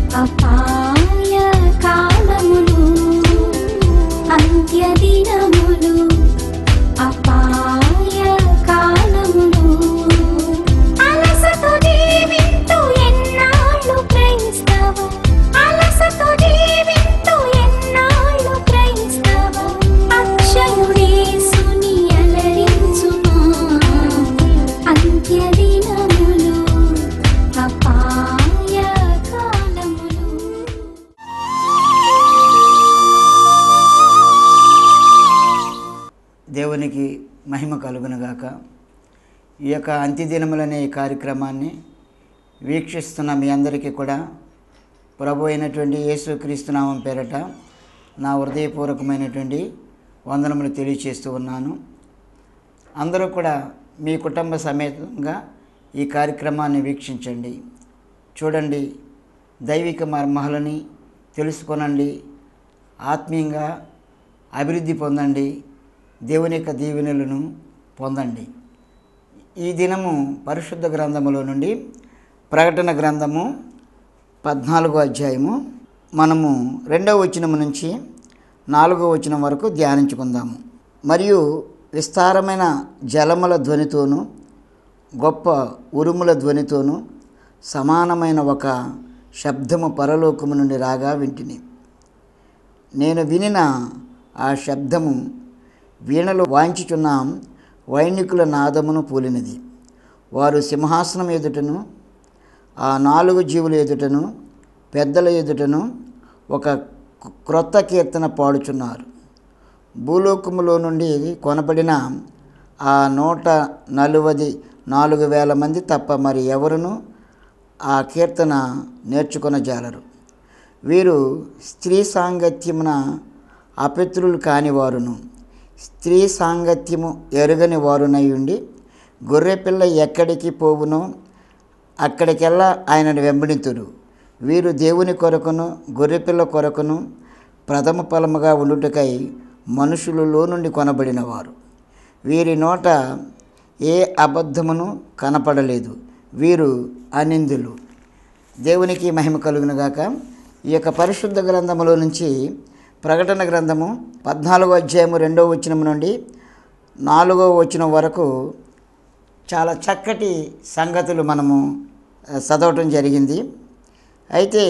అపాయ కాలములు అంత్య దినములు అపాయ కాలములు అలసతో జీవింతు ఎన్నాళ్ళు క్రైస్తవ అలసతో జీవింతు ఎన్నాళ్ళు క్రైస్తవ అక్షయుడేసుని అలరించుమా అంత్య దినములు అపాయ కాలములు దేవునికి మహిమ కలుగునుగాక ఈ యొక్క అంత్యదినములనే ఈ కార్యక్రమాన్ని వీక్షిస్తున్న మీ అందరికీ కూడా ప్రభు అయినటువంటి యేసుక్రీస్తు నామం పేరట నా హృదయపూర్వకమైనటువంటి వందనములు తెలియచేస్తూ ఉన్నాను అందరూ కూడా మీ కుటుంబ సమేతంగా ఈ కార్యక్రమాన్ని వీక్షించండి చూడండి దైవిక మర్మాలని తెలుసుకొనండి ఆత్మీయంగా అభివృద్ధి పొందండి దేవుని యొక్క దీవెనలను పొందండి ఈ దినము పరిశుద్ధ గ్రంథములో నుండి ప్రకటన గ్రంథము పద్నాలుగో అధ్యాయము మనము రెండవ వచనము నుంచి నాలుగో వచనం వరకు ధ్యానించుకుందాము మరియు విస్తారమైన జలముల ధ్వనితోనూ గొప్ప ఉరుముల ధ్వనితోనూ సమానమైన ఒక శబ్దము పరలోకము నుండి రాగా వింటిని నేను వినిన ఆ శబ్దము వీణలు వాంచుచున్న వైణికుల నాదమును పోలినది వారు సింహాసనం ఎదుటను ఆ నాలుగు జీవుల ఎదుటను పెద్దల ఎదుటను ఒక క్రొ- క్రొత్త కీర్తన పాడుచున్నారు భూలోకములో నుండి కొనబడిన ఆ నూట నలువది నాలుగు వేల మంది తప్ప మరి ఎవరును ఆ కీర్తన నేర్చుకొనజాలరు వీరు స్త్రీ సాంగత్యమున అపిత్రులు కాని వారును స్త్రీ సాంగత్యము ఎరుగని వారునై ఉండి గొర్రెపిల్ల ఎక్కడికి పోవునో అక్కడికెల్లా ఆయనను వెంబడింతురు వీరు దేవుని కొరకును గొర్రెపిల్ల కొరకును ప్రథమ ఫలముగా ఉండుటకై మనుషులలో నుండి కొనబడిన వారు వీరి నోట ఏ అబద్ధమును కనపడలేదు వీరు అనిందులు దేవునికి మహిమ కలుగునుగాక ఈ యొక్క పరిశుద్ధ గ్రంథములో నుంచి ప్రకటన గ్రంథము పద్నాలుగో అధ్యాయము రెండవ వచనం నుండి నాలుగో వచనం వరకు చాలా చక్కటి సంగతులు మనము ఆ, చదవటం జరిగింది అయితే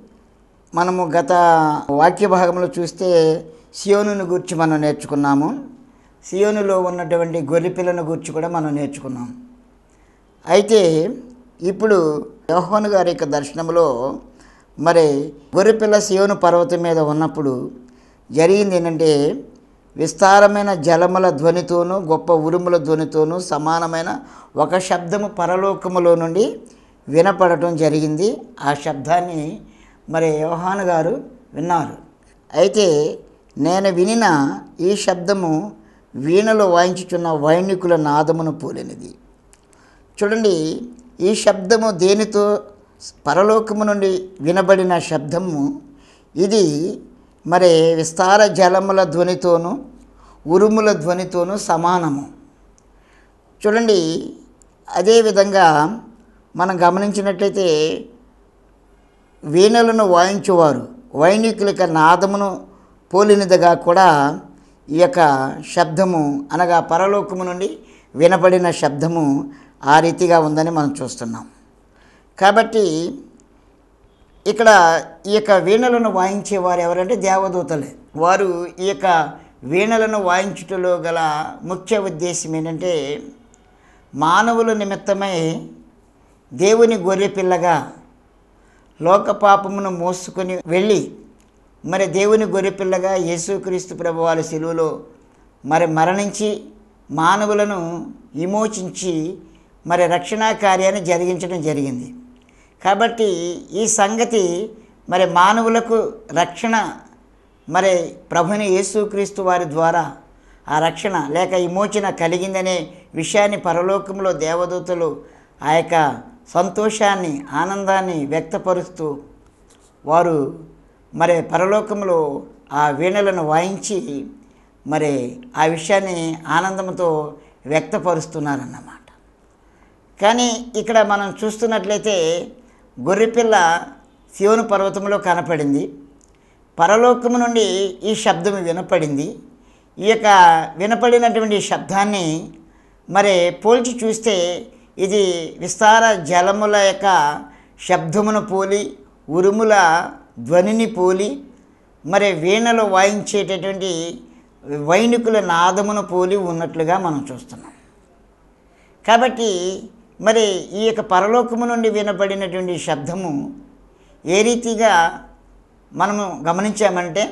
మనము గత వాక్య భాగంలో చూస్తే సియోనుని గురించి మనం నేర్చుకున్నాము సియోనులో ఉన్నటువంటి గొర్రెపిల్లను గురించి కూడా మనం నేర్చుకున్నాం అయితే ఇప్పుడు యోహోను గారి యొక్క దర్శనంలో మరి గొర్రెపిల్ల సియోను పర్వతం మీద ఉన్నప్పుడు జరిగింది ఏంటంటే విస్తారమైన జలముల ధ్వనితోనూ గొప్ప ఉరుముల ధ్వనితోనూ సమానమైన ఒక శబ్దము పరలోకములో నుండి వినపడటం జరిగింది ఆ శబ్దాన్ని మరి యోహాను గారు విన్నారు అయితే నేను వినిన ఈ శబ్దము వీణలో వాయించుచున్న వైణికుల నాదమును పోలినది చూడండి ఈ శబ్దము దేనితో పరలోకము నుండి వినబడిన శబ్దము ఇది మరి విస్తార జలముల ధ్వనితోనూ ఉరుముల ధ్వనితోనూ సమానము చూడండి అదేవిధంగా మనం గమనించినట్లయితే వీణలను వాయించువారు వైణికుల యొక్క నాదమును పోలినదిగా కూడా ఈ యొక్క శబ్దము అనగా పరలోకము నుండి వినబడిన శబ్దము ఆ రీతిగా ఉందని మనం చూస్తున్నాం కాబట్టి ఇక్కడ ఈ యొక్క వీణలను వాయించేవారు ఎవరంటే దేవదూతలే వారు ఈ యొక్క వీణలను వాయించుటలో గల ముఖ్య ఉద్దేశం ఏంటంటే మానవుల నిమిత్తమై దేవుని గొర్రె పిల్లగా లోక పాపమును మోసుకొని వెళ్ళి మరి దేవుని గొర్రెపిల్లగా యేసుక్రీస్తు ప్రభు వారి శిలువలో మరి మరణించి మానవులను విమోచించి మరి రక్షణా కార్యాన్ని జరిగించడం జరిగింది కాబట్టి ఈ సంగతి మరి మానవులకు రక్షణ మరి ప్రభుని యేసుక్రీస్తు వారి ద్వారా ఆ రక్షణ లేక విమోచన కలిగిందనే విషయాన్ని పరలోకంలో దేవదూతలు ఆ యొక్క సంతోషాన్ని ఆనందాన్ని వ్యక్తపరుస్తూ వారు మరి పరలోకంలో ఆ వీణలను వాయించి మరి ఆ విషయాన్ని ఆనందంతో వ్యక్తపరుస్తున్నారన్నమాట కానీ ఇక్కడ మనం చూస్తున్నట్లయితే గొర్రెపిల్ల శివుని పర్వతంలో కనపడింది పరలోకము నుండి ఈ శబ్దం వినపడింది ఈ యొక్క వినపడినటువంటి శబ్దాన్ని మరి పోల్చి చూస్తే ఇది విస్తార జలముల యొక్క శబ్దమును పోలి ఉరుముల ధ్వనిని పోలి మరి వీణలు వాయించేటటువంటి వైణికుల నాదమును పోలి ఉన్నట్లుగా మనం చూస్తున్నాం కాబట్టి మరి ఈ యొక్క పరలోకము నుండి వినపడినటువంటి శబ్దము ఏ రీతిగా మనము గమనించామంటే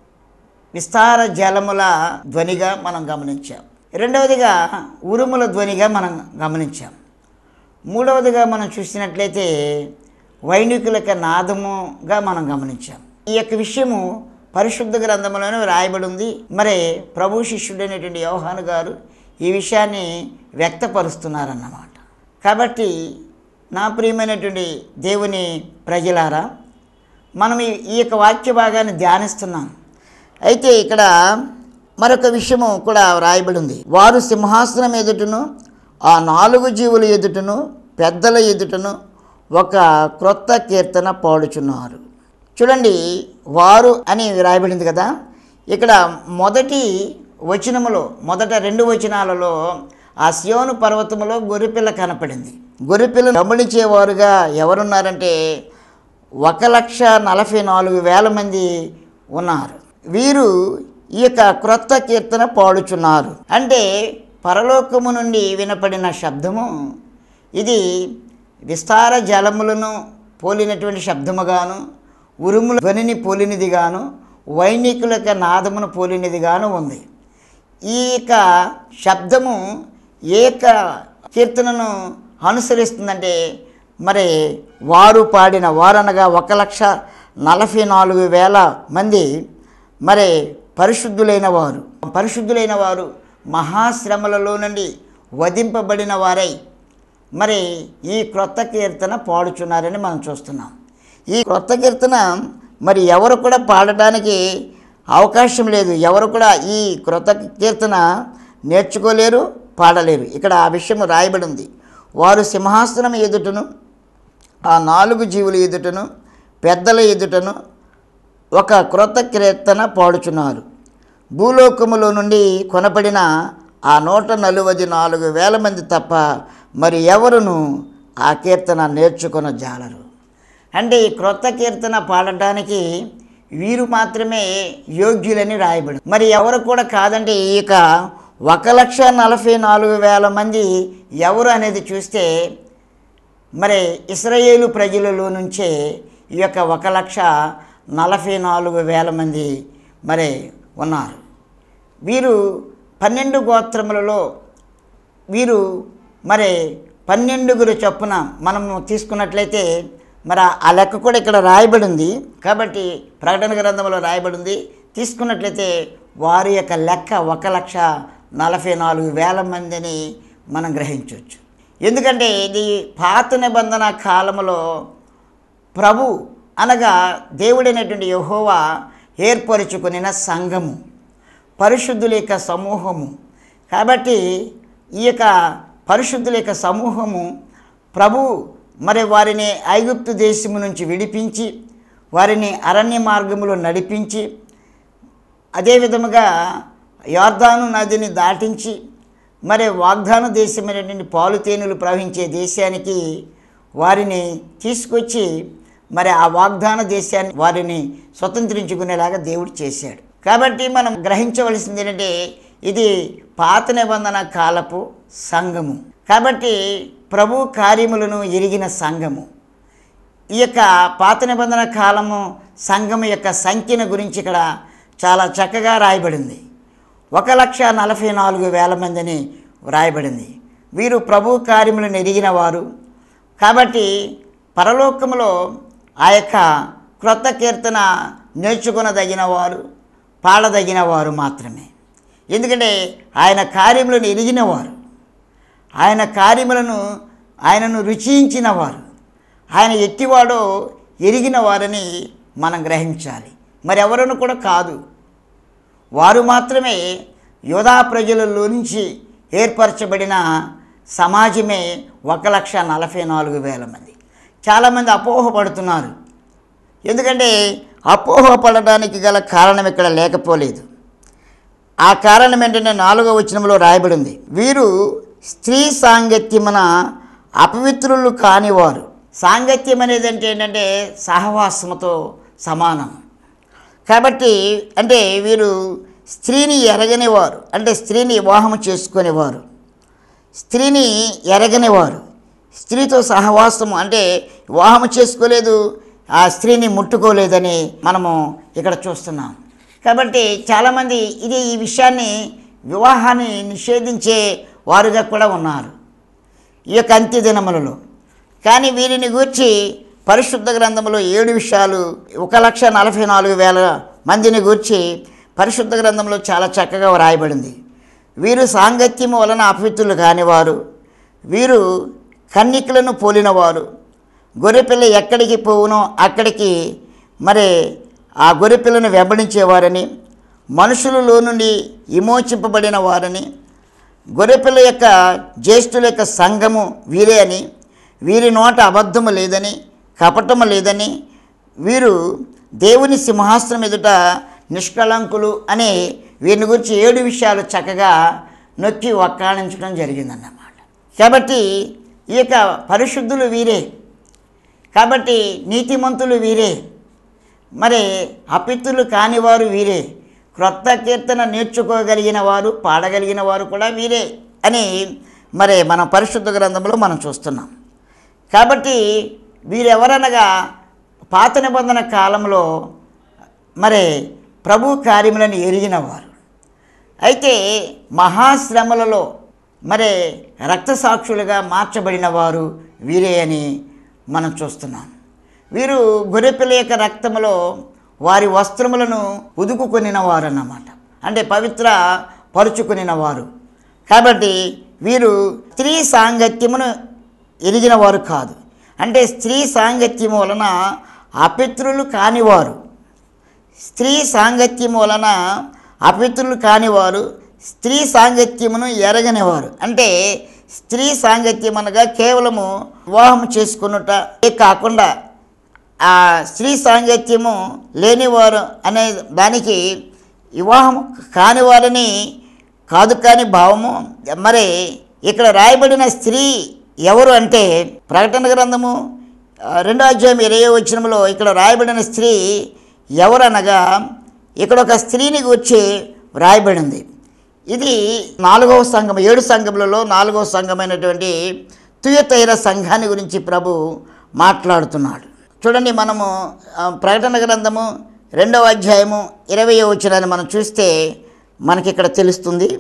విస్తార జలముల ధ్వనిగా మనం గమనించాం రెండవదిగా ఉరుముల ధ్వనిగా మనం గమనించాం మూడవదిగా మనం చూసినట్లయితే వైణికుల యొక్క నాదముగా మనం గమనించాం ఈ యొక్క విషయము పరిశుద్ధ గ్రంథంలోనే రాయబడి ఉంది మరి ప్రభు శిష్యుడైనటువంటి యోహాను గారు ఈ విషయాన్ని వ్యక్తపరుస్తున్నారన్నమాట కాబట్టి నా ప్రియమైనటువంటి దేవుని ప్రజలారా మనం ఈ ఈ యొక్క వాక్య భాగాన్ని ధ్యానిస్తున్నాం అయితే ఇక్కడ మరొక విషయము కూడా రాయబడి ఉంది వారు సింహాసనం ఎదుటను ఆ నాలుగు జీవుల ఎదుటను పెద్దల ఎదుటను ఒక క్రొత్త కీర్తన పాడుచున్నారు చూడండి వారు అని రాయబడింది కదా ఇక్కడ మొదటి వచనములో మొదట రెండు వచనాలలో ఆ సియోను పర్వతములో గొర్రెపిల్ల కనపడింది గొర్రెపిల్ల గమనించేవారుగా ఎవరున్నారంటే ఒక లక్ష నలభై నాలుగు వేల మంది ఉన్నారు వీరు ఈ యొక్క క్రొత్త కీర్తన పాడుచున్నారు అంటే పరలోకము నుండి వినపడిన శబ్దము ఇది విస్తార జలములను పోలినటువంటి శబ్దముగాను ఉరుముల ధ్వనిని పోలినదిగాను వైణికుల యొక్క నాదమును పోలినదిగాను ఉంది ఈ యొక్క శబ్దము ఏ యొక్క కీర్తనను అనుసరిస్తుందంటే మరి వారు పాడిన వారనగా ఒక లక్ష నలభై నాలుగు వేల మంది మరి పరిశుద్ధులైన వారు పరిశుద్ధులైన వారు మహాశ్రమలలో నుండి వధింపబడిన వారై మరి ఈ క్రొత్త కీర్తన పాడుచున్నారని మనం చూస్తున్నాం ఈ క్రొత్త కీర్తన మరి ఎవరు కూడా పాడటానికి అవకాశం లేదు ఎవరు కూడా ఈ క్రొత్త కీర్తన నేర్చుకోలేరు పాడలేరు ఇక్కడ ఆ విషయం రాయబడి ఉంది వారు సింహాసనం ఎదుటను ఆ నాలుగు జీవుల ఎదుటను పెద్దల ఎదుటను ఒక క్రొత్త కీర్తన పాడుచున్నారు భూలోకములో నుండి కొనపడిన ఆ నూట నలువది నాలుగు వేల మంది తప్ప మరి ఎవరును ఆ కీర్తన నేర్చుకున్న జాలరు అంటే ఈ క్రొత్త కీర్తన పాడటానికి వీరు మాత్రమే యోగ్యులని రాయబడి మరి ఎవరు కూడా కాదంటే ఈ యొక్క ఒక లక్ష నలభై నాలుగు వేల మంది ఎవరు అనేది చూస్తే మరి ఇస్రాయేలు ప్రజలలో నుంచే ఈ యొక్క ఒక లక్ష నలభై నాలుగు వేల మంది మరి ఉన్నారు వీరు పన్నెండు గోత్రములలో వీరు మరి పన్నెండుగురు చొప్పున మనము తీసుకున్నట్లయితే మరి ఆ లెక్క కూడా ఇక్కడ రాయబడి ఉంది కాబట్టి ప్రకటన గ్రంథంలో రాయబడి ఉంది తీసుకున్నట్లయితే వారి యొక్క లెక్క ఒక లక్ష నలభై నాలుగు వేల మందిని మనం గ్రహించవచ్చు ఎందుకంటే ఇది పాత నిబంధన కాలంలో ప్రభు అనగా దేవుడైనటువంటి యెహోవా ఏర్పరచుకునిన సంఘము పరిశుద్ధుల యొక్క సమూహము కాబట్టి ఈ యొక్క పరిశుద్ధుల యొక్క సమూహము ప్రభు మరి వారిని ఐగుప్తు దేశము నుంచి విడిపించి వారిని అరణ్య మార్గములో నడిపించి అదే విధముగా యార్దాను నదిని దాటించి మరి వాగ్దాన దేశమైనటువంటి పాలుతేనులు ప్రవహించే దేశానికి వారిని తీసుకొచ్చి మరి ఆ వాగ్దాన దేశాన్ని వారిని స్వతంత్రించుకునేలాగా దేవుడు చేశాడు కాబట్టి మనం గ్రహించవలసింది ఏంటంటే ఇది పాత నిబంధన కాలపు సంఘము కాబట్టి ప్రభు కార్యములను ఎరిగిన సంఘము ఈ యొక్క పాత నిబంధన కాలము సంఘం యొక్క సంఖ్యను గురించి ఇక్కడ చాలా చక్కగా రాయబడింది ఒక లక్ష నలభై నాలుగు వేల మందిని వ్రాయబడింది వీరు ప్రభు కార్యములను ఎరిగిన వారు కాబట్టి పరలోకములో ఆ యొక్క క్రొత్త కీర్తన నేర్చుకునదగిన వారు పాడదగిన వారు మాత్రమే ఎందుకంటే ఆయన కార్యములను ఎరిగిన వారు ఆయన కార్యములను ఆయనను రుచించిన వారు ఆయన ఎట్టివాడో ఎరిగిన వారని మనం గ్రహించాలి మరి ఎవరను కూడా కాదు వారు మాత్రమే యోధా ప్రజలలో నుంచి ఏర్పరచబడిన సమాజమే ఒక లక్ష నలభై నాలుగు వేల మంది చాలామంది అపోహపడుతున్నారు ఎందుకంటే అపోహ పడడానికి గల కారణం ఇక్కడ లేకపోలేదు ఆ కారణం ఏంటంటే నాలుగో వచనంలో రాయబడి ఉంది వీరు స్త్రీ సాంగత్యమున అపవిత్రులు కానివారు సాంగత్యం అనేది అంటే ఏంటంటే సహవాసముతో సమానం కాబట్టి అంటే వీరు స్త్రీని ఎరగనివారు అంటే స్త్రీని వివాహం చేసుకునేవారు స్త్రీని ఎరగనివారు స్త్రీతో సహవాసము అంటే వివాహం చేసుకోలేదు ఆ స్త్రీని ముట్టుకోలేదని మనము ఇక్కడ చూస్తున్నాం కాబట్టి చాలామంది ఇది ఈ విషయాన్ని వివాహాన్ని నిషేధించే వారుగా కూడా ఉన్నారు ఈ యొక్క అంత్య దినములలో కానీ వీరిని గూర్చి పరిశుద్ధ గ్రంథంలో ఏడు విషయాలు ఒక లక్ష నలభై నాలుగు వేల మందిని గూర్చి పరిశుద్ధ గ్రంథంలో చాలా చక్కగా వ్రాయబడింది వీరు సాంగత్యము వలన అపవిత్రులు కానివారు వీరు కన్నికలను పోలినవారు గొర్రెపిల్ల ఎక్కడికి పోవునో అక్కడికి మరి ఆ గొర్రెపిల్లను వెంబడించేవారని మనుషులలో నుండి విమోచింపబడిన వారని గొర్రెపిల్ల యొక్క జ్యేష్ఠుల యొక్క సంఘము వీరే అని వీరి నోట అబద్ధము లేదని కపటము లేదని వీరు దేవుని సింహాసనం ఎదుట నిష్కళంకులు అనే వీరిని గురించి ఏడు విషయాలు చక్కగా నొక్కి వక్కాణించడం జరిగిందన్నమాట కాబట్టి ఈ యొక్క పరిశుద్ధులు వీరే కాబట్టి నీతిమంతులు వీరే మరి అపిత్తులు కానివారు వీరే క్రొత్త కీర్తన నేర్చుకోగలిగిన వారు పాడగలిగిన వారు కూడా వీరే అని మరి మన పరిశుద్ధ గ్రంథంలో మనం చూస్తున్నాం కాబట్టి వీరెవరనగా పాత నిబంధన కాలంలో మరి ప్రభు కార్యములను ఎరిగిన వారు అయితే మహాశ్రమలలో మరి రక్తసాక్షులుగా మార్చబడిన వారు వీరే అని మనం చూస్తున్నాం వీరు గొర్రెపిల్ల యొక్క రక్తములో వారి వస్త్రములను ఉదుకుకొనిన వారు అన్నమాట అంటే పవిత్ర పరుచుకొనిన వారు కాబట్టి వీరు స్త్రీ సాంగత్యమును ఎరిగిన వారు కాదు అంటే స్త్రీ సాంగత్యము వలన అపిత్రులు కానివారు స్త్రీ సాంగత్యం వలన అపిత్రులు కానివారు స్త్రీ సాంగత్యమును ఎరగనివారు అంటే స్త్రీ సాంగత్యం అనగా కేవలము వివాహం చేసుకున్నట కాకుండా ఆ స్త్రీ సాంగత్యము లేనివారు అనే దానికి వివాహం కానివారని కాదు కాని భావము మరి ఇక్కడ రాయబడిన స్త్రీ ఎవరు అంటే ప్రకటన గ్రంథము ఆ, రెండో అధ్యాయం ఇరవై వచనంలో ఇక్కడ రాయబడిన స్త్రీ ఎవరనగా ఇక్కడ ఒక స్త్రీని గురించి వ్రాయబడింది ఇది నాలుగవ సంఘం ఏడు సంఘములలో నాలుగవ సంఘమైనటువంటి తుయతైర సంఘాన్ని గురించి ప్రభు మాట్లాడుతున్నాడు చూడండి మనము ఆ, ప్రకటన గ్రంథము రెండవ అధ్యాయము ఇరవై వచనాన్ని మనం చూస్తే మనకి ఇక్కడ తెలుస్తుంది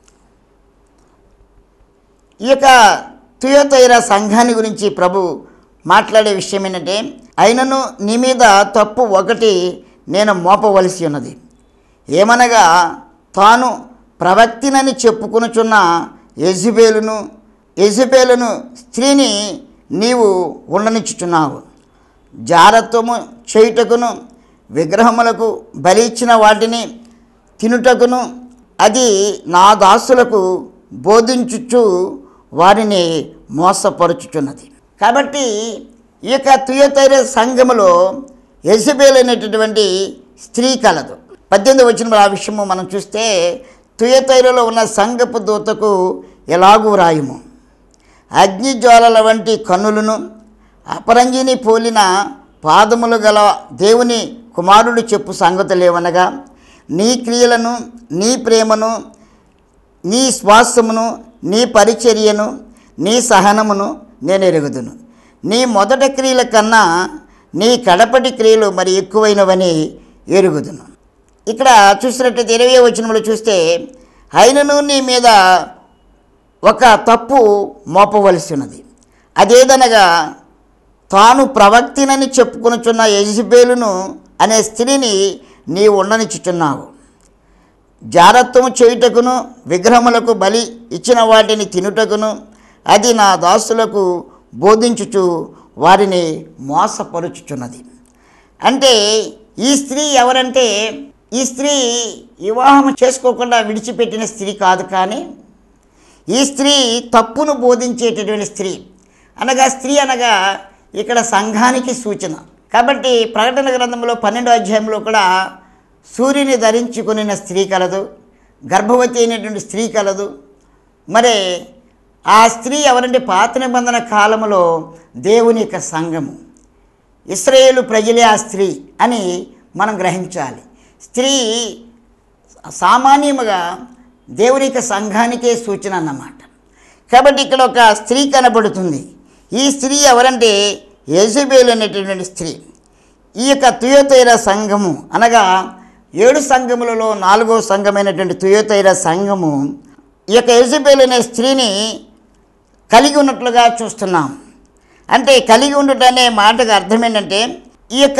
ఈ యొక్క తుయోతైర సంఘాన్ని గురించి ప్రభు మాట్లాడే విషయం ఏంటంటే అయినను నీ మీద తప్పు ఒకటి నేను మోపవలసి ఉన్నది ఏమనగా తాను ప్రవక్తినని చెప్పుకొనుచున్న యజుబేలును యజుబేలును స్త్రీని నీవు ఉండనిచ్చుచున్నావు జారత్వము చేయుటకును విగ్రహములకు బలి ఇచ్చిన వాటిని తినుటకును అది నా దాసులకు బోధించుచు వారిని మోసపరుచుచున్నది కాబట్టి ఈ యొక్క తుయతైర సంఘములో యజబేల్ అనేటటువంటి స్త్రీ కలదు పద్దెనిమిది వచ్చిన ఆ విషయము మనం చూస్తే తుయతైరలో ఉన్న సంఘపు దూతకు ఎలాగూ రాయుము అగ్నిజ్వాలల వంటి కన్నులను అపరంజిని పోలిన పాదములు గల దేవుని కుమారుడు చెప్పు సంగతులేవనగా నీ క్రియలను నీ ప్రేమను నీ శ్వాసమును నీ పరిచర్యను నీ సహనమును నేను ఎరుగుదును నీ మొదటి క్రియల కన్నా నీ కడపటి క్రియలు మరి ఎక్కువైనవని ఎరుగుదును ఇక్కడ చూసినట్టయితే ఇరవై వచనంలో చూస్తే అయినను నీ మీద ఒక తప్పు మోపవలసి ఉన్నది అదేదనగా తాను ప్రవక్తినని చెప్పుకొనుచున్న యజబేలును అనే స్త్రీని నీవు ఉండనిచ్చుచున్నావు జారత్వము చేయుటకును విగ్రహములకు బలి ఇచ్చిన వాటిని తినుటకును అది నా దాసులకు బోధించుచు వారిని మోసపరుచుచున్నది అంటే ఈ స్త్రీ ఎవరంటే ఈ స్త్రీ వివాహం చేసుకోకుండా విడిచిపెట్టిన స్త్రీ కాదు కానీ ఈ స్త్రీ తప్పును బోధించేటటువంటి స్త్రీ అనగా స్త్రీ అనగా ఇక్కడ సంఘానికి సూచన కాబట్టి ప్రకటన గ్రంథంలో పన్నెండో అధ్యాయంలో కూడా సూర్యుని ధరించుకుని స్త్రీ కలదు గర్భవతి అయినటువంటి స్త్రీ కలదు మరి ఆ స్త్రీ ఎవరంటే పాత నిబంధన కాలంలో దేవుని యొక్క సంఘము ఇస్రాయేలు ప్రజలే ఆ స్త్రీ అని మనం గ్రహించాలి స్త్రీ సామాన్యముగా దేవుని యొక్క సంఘానికే సూచన అన్నమాట కాబట్టి ఇక్కడ ఒక స్త్రీ కనబడుతుంది ఈ స్త్రీ ఎవరంటే యేజబేలు అనేటటువంటి స్త్రీ ఈ యొక్క తుయోతైర సంఘము అనగా ఏడు సంఘములలో నాలుగో సంఘమైనటువంటి తుయోతైర సంఘము ఈ యొక్క యేజబేలు అనే స్త్రీని కలిగి ఉన్నట్లుగా చూస్తున్నాం అంటే కలిగి ఉండటం అనే మాటకు అర్థం ఏంటంటే ఈ యొక్క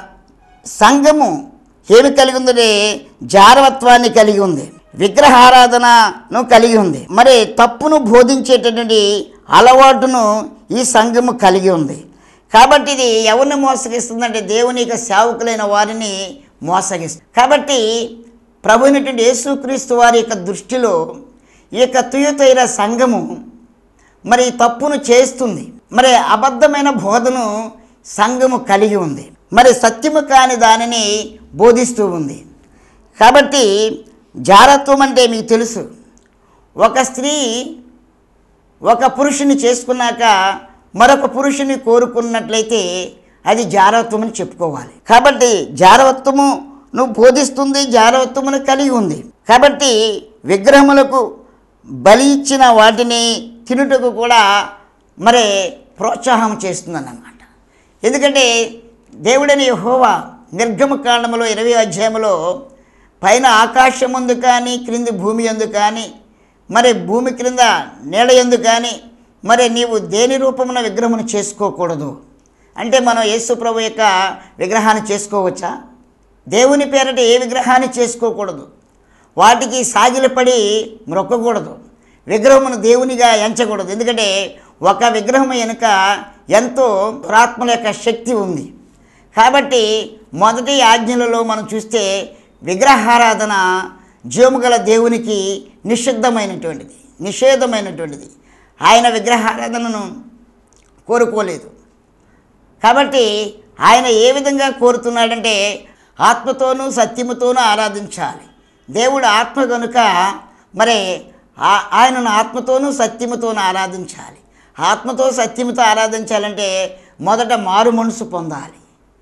సంఘము ఏమి కలిగి ఉందంటే జారవత్వాన్ని కలిగి ఉంది విగ్రహారాధనను కలిగి ఉంది మరి తప్పును బోధించేటటువంటి అలవాటును ఈ సంఘము కలిగి ఉంది కాబట్టి ఇది ఎవరిని మోసగిస్తుందంటే దేవుని యొక్క సేవకులైన వారిని మోసగిస్తుంది కాబట్టి ప్రభు అయినటువంటి యేసుక్రీస్తు వారి యొక్క దృష్టిలో ఈ యొక్క తుయుతైర సంఘము మరి తప్పును చేస్తుంది మరి అబద్ధమైన బోధను సంఘము కలిగి ఉంది మరి సత్యము కాని దానిని బోధిస్తూ ఉంది కాబట్టి జారత్వం అంటే మీకు తెలుసు ఒక స్త్రీ ఒక పురుషుని చేసుకున్నాక మరొక పురుషుని కోరుకున్నట్లయితే అది జారవత్వం అని చెప్పుకోవాలి కాబట్టి జారవత్వము నువ్వు బోధిస్తుంది జారవత్వమును కలిగి ఉంది కాబట్టి విగ్రహములకు బలి ఇచ్చిన వాటిని తినుటకు కూడా మరి ప్రోత్సాహం చేస్తుందన్నమాట ఎందుకంటే దేవుడని యెహోవా నిర్గమ కాండములో ఇరవై అధ్యాయంలో పైన ఆకాశం ముందు కానీ క్రింది భూమి ఎందు కానీ మరి భూమి క్రింద నీడ ఎందు కానీ మరి నీవు దేని రూపమున విగ్రహమును చేసుకోకూడదు అంటే మనం యేసు ప్రభు యొక్క విగ్రహాన్ని చేసుకోవచ్చా దేవుని పేరట ఏ విగ్రహాన్ని చేసుకోకూడదు వాటికి సాగిలపడి మ్రొక్కకూడదు విగ్రహమును దేవునిగా ఎంచకూడదు ఎందుకంటే ఒక విగ్రహం వెనుక ఎంతో ఆత్మల యొక్క శక్తి ఉంది కాబట్టి మొదటి ఆజ్ఞలలో మనం చూస్తే విగ్రహారాధన జీవముగల దేవునికి నిషిద్ధమైనటువంటిది నిషేధమైనటువంటిది ఆయన విగ్రహారాధనను కోరుకోలేదు కాబట్టి ఆయన ఏ విధంగా కోరుతున్నాడంటే ఆత్మతోనూ సత్యముతోనూ ఆరాధించాలి దేవుడు ఆత్మ కనుక మరి ఆ- ఆయనను ఆత్మతోనూ సత్యముతోనూ ఆరాధించాలి ఆత్మతో సత్యముతో ఆరాధించాలంటే మొదట మారు మనసు పొందాలి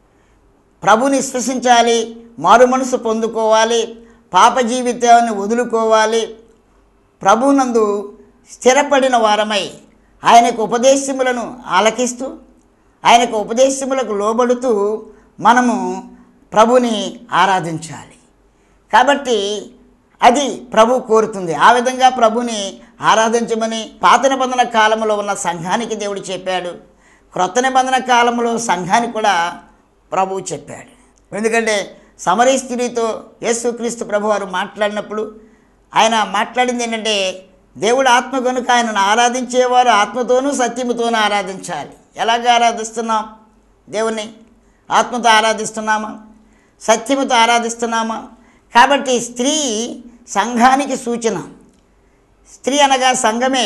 ప్రభుని విశ్వసించాలి మారు మనసు పొందుకోవాలి పాప జీవితాన్ని వదులుకోవాలి ప్రభునందు స్థిరపడిన వారమై ఆయనకు ఉపదేశములను ఆలకిస్తూ ఆయనకు ఉపదేశములకు లోబడుతూ మనము ప్రభుని ఆరాధించాలి కాబట్టి అది ప్రభు కోరుతుంది ఆ విధంగా ప్రభుని ఆరాధించమని పాత నిబంధన కాలంలో ఉన్న సంఘానికి దేవుడు చెప్పాడు క్రొత్త నిబంధన కాలంలో సంఘానికి కూడా ప్రభువు చెప్పాడు ఎందుకంటే సమరీ స్త్రీతో యేసుక్రీస్తు ప్రభు వారు మాట్లాడినప్పుడు ఆయన మాట్లాడింది ఏంటంటే దేవుడు ఆత్మ కనుక ఆయనను ఆరాధించేవారు ఆత్మతోనూ సత్యముతోనూ ఆరాధించాలి ఎలాగ ఆరాధిస్తున్నాం దేవుణ్ణి ఆత్మతో ఆరాధిస్తున్నామా సత్యముతో ఆరాధిస్తున్నామా కాబట్టి స్త్రీ సంఘానికి సూచన స్త్రీ అనగా సంఘమే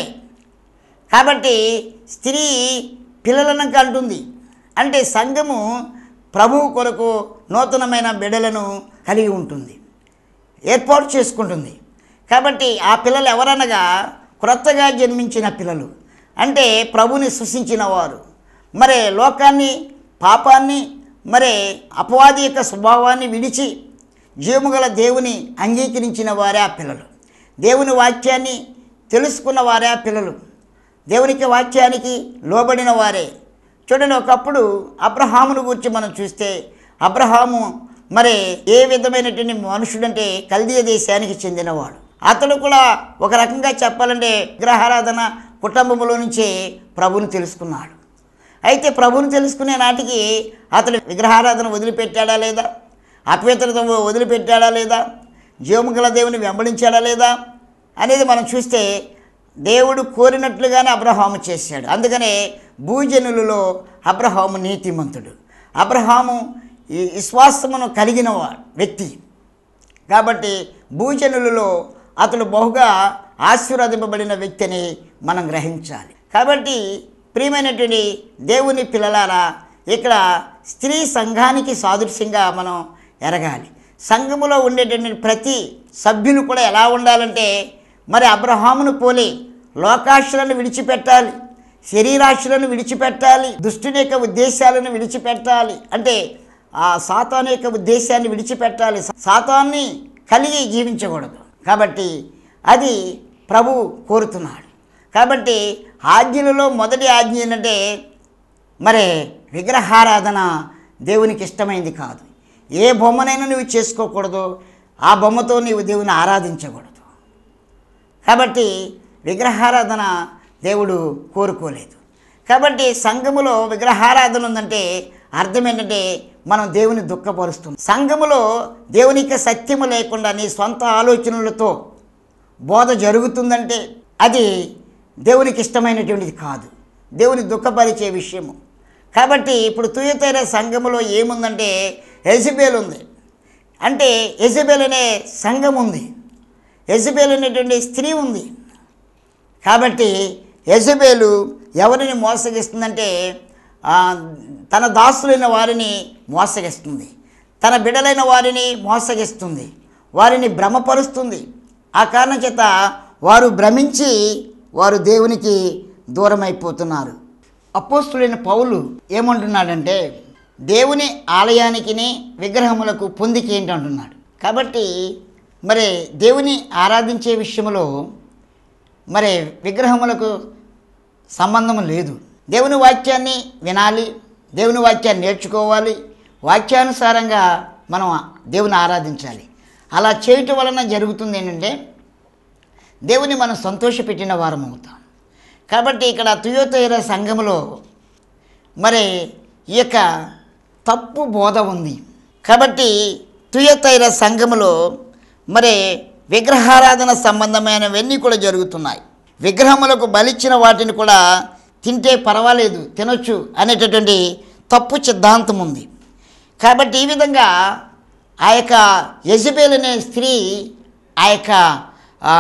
కాబట్టి స్త్రీ పిల్లలను కంటుంది అంటే సంఘము ప్రభువు కొరకు నూతనమైన బిడలను కలిగి ఉంటుంది ఏర్పాటు చేసుకుంటుంది కాబట్టి ఆ పిల్లలు ఎవరనగా క్రొత్తగా జన్మించిన పిల్లలు అంటే ప్రభుని సృష్టించిన వారు మరి లోకాన్ని పాపాన్ని మరి అపవాది యొక్క స్వభావాన్ని విడిచి జీవముగల దేవుని అంగీకరించిన వారే ఆ పిల్లలు దేవుని వాక్యాన్ని తెలుసుకున్న వారే ఆ పిల్లలు దేవునికి వాక్యానికి లోబడిన వారే చూడండి ఒకప్పుడు అబ్రహామును గురించి మనం చూస్తే అబ్రహాము మరి ఏ విధమైనటువంటి మనుషుడంటే కల్దీయ దేశానికి చెందినవాడు అతడు కూడా ఒక రకంగా చెప్పాలంటే విగ్రహారాధన కుటుంబంలో నుంచే ప్రభుని తెలుసుకున్నాడు అయితే ప్రభుని తెలుసుకునే నాటికి అతడు విగ్రహారాధన వదిలిపెట్టాడా లేదా అపవిత్రత వదిలిపెట్టాడా లేదా జీవముగల దేవుని వెంబడించాడా లేదా అనేది మనం చూస్తే దేవుడు కోరినట్లుగానే అబ్రహాము చేశాడు అందుకనే భూజనులలో అబ్రహాము నీతిమంతుడు అబ్రహాము ఈ విశ్వాసమును కలిగిన వా- వ్యక్తి కాబట్టి భూజనులలో అతడు బహుగా ఆశీర్వదింపబడిన వ్యక్తిని మనం గ్రహించాలి కాబట్టి ప్రియమైనటువంటి దేవుని పిల్లలారా ఇక్కడ స్త్రీ సంఘానికి సాదృశ్యంగా మనం ఎరగాలి సంఘములో ఉండేటువంటి ప్రతి సభ్యులు కూడా ఎలా ఉండాలంటే మరి అబ్రహామును పోలి లోకాశలను విడిచిపెట్టాలి శరీరాశలను విడిచిపెట్టాలి దుష్టుని యొక్క ఉద్దేశాలను విడిచిపెట్టాలి అంటే ఆ సాతాను యొక్క ఉద్దేశాన్ని విడిచిపెట్టాలి సాతాన్ని కలిగి జీవించకూడదు కాబట్టి అది ప్రభు కోరుతున్నాడు కాబట్టి ఆజ్ఞలలో మొదటి ఆజ్ఞ ఏంటంటే మరి విగ్రహారాధన దేవునికి ఇష్టమైంది కాదు ఏ బొమ్మనైనా నువ్వు చేసుకోకూడదు ఆ బొమ్మతో నీవు దేవుని ఆరాధించకూడదు కాబట్టి విగ్రహారాధన దేవుడు కోరుకోలేదు కాబట్టి సంఘములో విగ్రహారాధన ఉందంటే అర్థం ఏంటంటే మనం దేవుని దుఃఖపరుస్తుంది సంఘములో దేవునికి సత్యము లేకుండా నీ సొంత ఆలోచనలతో బోధ జరుగుతుందంటే అది దేవునికి ఇష్టమైనటువంటిది కాదు దేవుని దుఃఖపరిచే విషయము కాబట్టి ఇప్పుడు తుయతైన సంఘములో ఏముందంటే ఎజబేల్ ఉంది అంటే ఎజబేల్ అనే సంఘం ఉంది ఎజబేల్ అనేటువంటి స్త్రీ ఉంది కాబట్టి యజబేలు ఎవరిని మోసగిస్తుందంటే ఆ, తన దాసులైన వారిని మోసగిస్తుంది తన బిడలైన వారిని మోసగిస్తుంది వారిని భ్రమపరుస్తుంది ఆ కారణం చేత వారు భ్రమించి వారు దేవునికి దూరం అయిపోతున్నారు అపోస్తులైన పౌలు ఏమంటున్నాడంటే దేవుని ఆలయానికిని విగ్రహములకు పొందిక ఏంటి అంటున్నాడు కాబట్టి మరి దేవుని ఆరాధించే విషయంలో మరి విగ్రహములకు సంబంధం లేదు దేవుని వాక్యాన్ని వినాలి దేవుని వాక్యాన్ని నేర్చుకోవాలి వాక్యానుసారంగా మనం దేవుని ఆరాధించాలి అలా చేయటం వలన జరుగుతుంది ఏంటంటే దేవుని మనం సంతోషపెట్టిన వారం అవుతాం కాబట్టి ఇక్కడ తుయోతైర సంఘములో మరి ఈ యొక్క తప్పు బోధ ఉంది కాబట్టి తుయతైర సంఘములో మరి విగ్రహారాధన సంబంధమైనవన్నీ కూడా జరుగుతున్నాయి విగ్రహములకు బలిచ్చిన వాటిని కూడా తింటే పర్వాలేదు తినొచ్చు అనేటటువంటి తప్పు సిద్ధాంతం ఉంది కాబట్టి ఈ విధంగా ఆ యొక్క యజబేల్ అనే స్త్రీ ఆ యొక్క ఆ,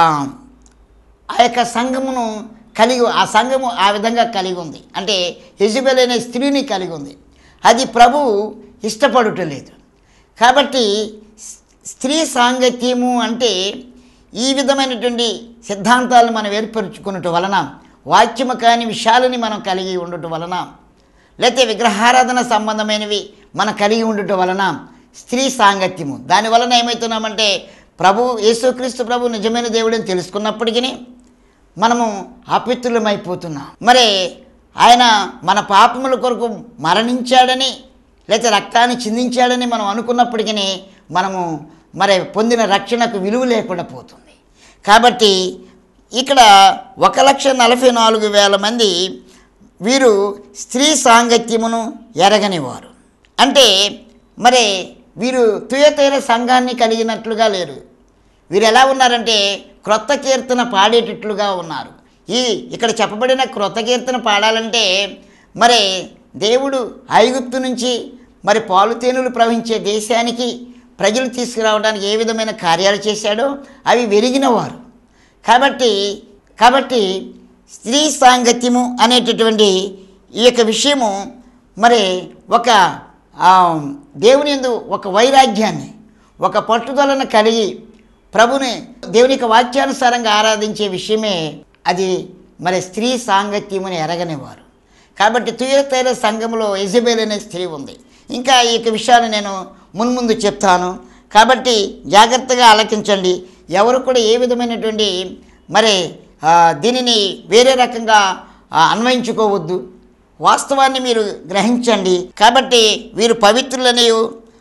ఆ యొక్క సంఘమును కలిగి ఆ సంఘము ఆ విధంగా కలిగి ఉంది అంటే యజబెల్ అనే స్త్రీని కలిగి ఉంది అది ప్రభు ఇష్టపడుటలేదు కాబట్టి స్- స్త్రీ సాంగత్యము అంటే ఈ విధమైనటువంటి సిద్ధాంతాలను మనం ఏర్పరచుకున్నట్టు వలన వాక్యము కాని విషయాలని మనం కలిగి ఉండటం వలన లేకపోతే విగ్రహారాధన సంబంధమైనవి మనం కలిగి ఉండటం వలన స్త్రీ సాంగత్యము దాని వలన ఏమవుతున్నామంటే ప్రభు యేసుక్రీస్తు ప్రభు నిజమైన దేవుడని తెలుసుకున్నప్పటికీ మనము అపిత్రులమైపోతున్నాం మరి ఆయన మన పాపముల కొరకు మరణించాడని లేకపోతే రక్తాన్ని చిందించాడని మనం అనుకున్నప్పటికీ మనము మరి పొందిన రక్షణకు విలువ లేకుండా పోతుంది కాబట్టి ఇక్కడ ఒక లక్ష నలభై నాలుగు వేల మంది వీరు స్త్రీ సాంగత్యమును ఎరగనివారు అంటే మరి వీరు తుయతైన సంఘాన్ని కలిగినట్లుగా లేరు వీరు ఎలా ఉన్నారంటే క్రొత్త కీర్తన పాడేటట్లుగా ఉన్నారు ఈ ఇక్కడ చెప్పబడిన క్రొత్త కీర్తన పాడాలంటే మరి దేవుడు ఐగుప్తు నుంచి మరి పాలు తేనెలు ప్రవహించే దేశానికి ప్రజలు తీసుకురావడానికి ఏ విధమైన కార్యాలు చేశాడో అవి వెరిగిన వారు కాబట్టి కాబట్టి స్త్రీ సాంగత్యము అనేటటువంటి ఈ యొక్క విషయము మరి ఒక ఆ, దేవుని యందు ఒక వైరాగ్యాన్ని ఒక పట్టుదలను కలిగి ప్రభుని దేవుని యొక్క వాక్యానుసారంగా ఆరాధించే విషయమే అది మరి స్త్రీ సాంగత్యముని ఎరగనివారు కాబట్టి తుయతైల సంఘంలో ఎజబేల్ అనే స్త్రీ ఉంది ఇంకా ఈ యొక్క విషయాన్ని నేను మున్ముందు చెప్తాను కాబట్టి జాగ్రత్తగా ఆలకించండి ఎవరు కూడా ఏ విధమైనటువంటి మరి ఆ, దీనిని వేరే రకంగా ఆ, అన్వయించుకోవద్దు వాస్తవాన్ని మీరు గ్రహించండి కాబట్టి వీరు పవిత్రులనియు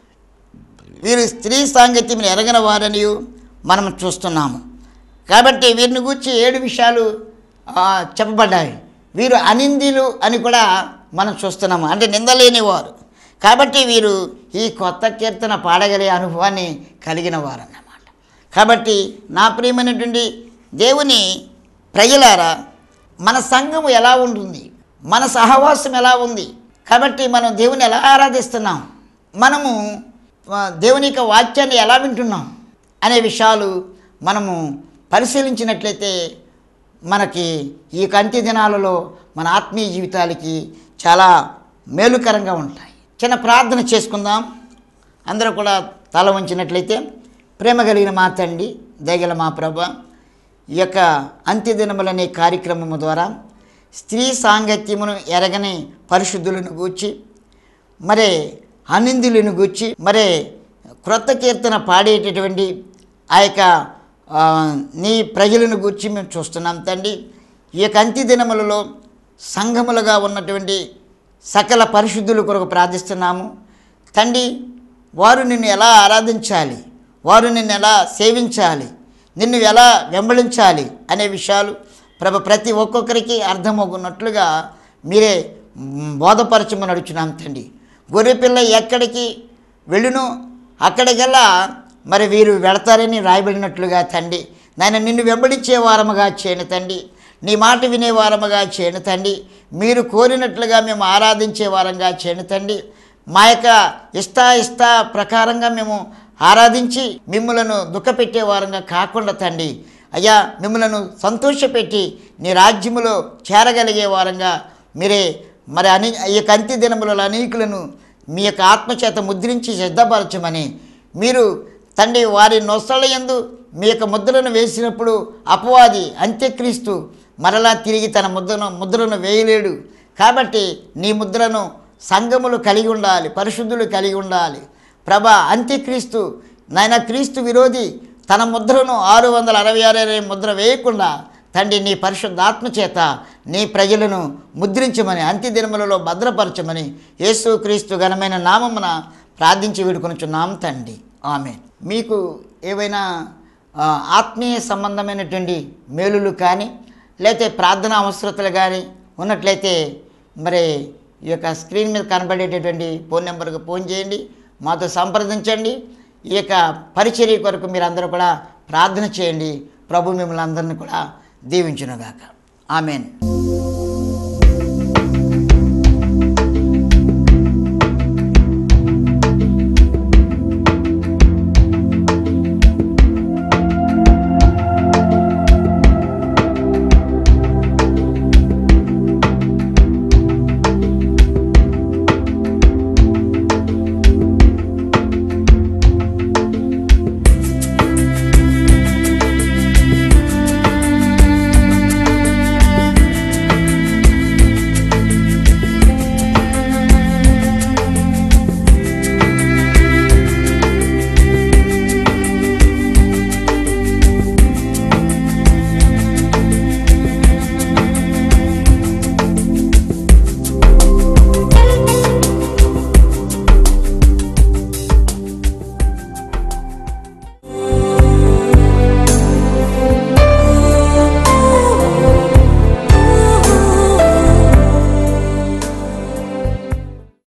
వీరు స్త్రీ సాంగత్యం ఎరగని వారనియు మనం చూస్తున్నాము కాబట్టి వీరిని గురించి ఏడు విషయాలు ఆ, చెప్పబడ్డాయి వీరు అనిందిలు అని కూడా మనం చూస్తున్నాము అంటే నిందలేని వారు కాబట్టి వీరు ఈ కొత్త కీర్తన పాడగలిగే అనుభవాన్ని కలిగిన వారు అన్నమాట కాబట్టి నా ప్రియమైనటువంటి దేవుని ప్రజలారా మన సంఘము ఎలా ఉంటుంది మన సహవాసం ఎలా ఉంది కాబట్టి మనం దేవుని ఎలా ఆరాధిస్తున్నాం మనము ఆ, దేవుని యొక్క వాక్యాన్ని ఎలా వింటున్నాం అనే విషయాలు మనము పరిశీలించినట్లయితే మనకి ఈ యొక్క అంత్య దినాలలో మన ఆత్మీయ జీవితాలకి చాలా మేలుకరంగా ఉంటాయి చిన్న ప్రార్థన చేసుకుందాం అందరూ కూడా తల వంచినట్లయితే ప్రేమ కలిగిన మా తండ్రి దయగల మా ప్రభ ఈ యొక్క అంత్యదినములనే కార్యక్రమము ద్వారా స్త్రీ సాంగత్యమును ఎరగని పరిశుద్ధులను గూర్చి మరి అనిందులను గూర్చి మరి క్రొత్త కీర్తన పాడేటటువంటి ఆ యొక్క ఆ, నీ ప్రజలను గూర్చి మేము చూస్తున్నాం తండ్రి ఈ యొక్క అంత్య దినములలో సంఘములుగా ఉన్నటువంటి సకల పరిశుద్ధుల కొరకు ప్రార్థిస్తున్నాము తండ్రి వారు నిన్ను ఎలా ఆరాధించాలి వారు నిన్ను ఎలా సేవించాలి నిన్ను ఎలా వెంబడించాలి అనే విషయాలు ప్రభ ప్రతి ఒక్కొక్కరికి అర్థమవుతున్నట్లుగా మీరే మ్, బోధపరచమని నడుచున్నాం తండ్రి గొర్రెపిల్ల ఎక్కడికి వెళ్ళునో అక్కడికెల్లా మరి వీరు వెళతారని రాయబడినట్లుగా తండ్రి నాయన నిన్ను వెంబడించే వారముగా చేయను తండ్రి నీ మాట వినే వారముగా చేయను తండ్రి మీరు కోరినట్లుగా మేము ఆరాధించే వారంగా చేయను తండ్రి మా యొక్క ఇష్ట ఇష్ట ప్రకారంగా మేము ఆరాధించి మిమ్మలను దుఃఖపెట్టే వారంగా కాకుండా తండ్రి అయ్యా మిమ్మలను సంతోషపెట్టి నీ రాజ్యములో చేరగలిగే వారంగా మీరే మరి అని ఈ యొక్క అంత్య దినములలో అనేకులను మీ యొక్క ఆత్మచేత ముద్రించి సిద్ధపరచమని మీరు తండ్రి వారి నొసల యందు మీ యొక్క ముద్రను వేసినప్పుడు అపవాది అంత్యక్రీస్తు మరలా తిరిగి తన ముద్రను ముద్రను వేయలేడు కాబట్టి నీ ముద్రను సంఘములు కలిగి ఉండాలి పరిశుద్ధులు కలిగి ఉండాలి ప్రభ అంత్యక్రీస్తు నాయన క్రీస్తు విరోధి తన ముద్రను ఆరు వందల అరవై ఆరు అనే ముద్ర వేయకుండా తండ్రి నీ పరిశుద్ధాత్మ చేత నీ ప్రజలను ముద్రించమని అంత్యదినములలో భద్రపరచమని యేసు క్రీస్తు ఘనమైన నామమున ప్రార్థించి వేడుకొనుచున్నాం తండ్రి ఆమె మీకు ఏవైనా ఆ, ఆత్మీయ సంబంధమైనటువంటి మేలులు కానీ లేకపోతే ప్రార్థన అవసరతలు కానీ ఉన్నట్లయితే మరి ఈ యొక్క స్క్రీన్ మీద కనబడేటటువంటి ఫోన్ నెంబర్కి ఫోన్ చేయండి మాతో సంప్రదించండి ఈ యొక్క పరిచర్య కొరకు మీరు అందరూ కూడా ప్రార్థన చేయండి ప్రభు మిమ్మల్ని అందరినీ కూడా దీవించునుగాక ఆమెన్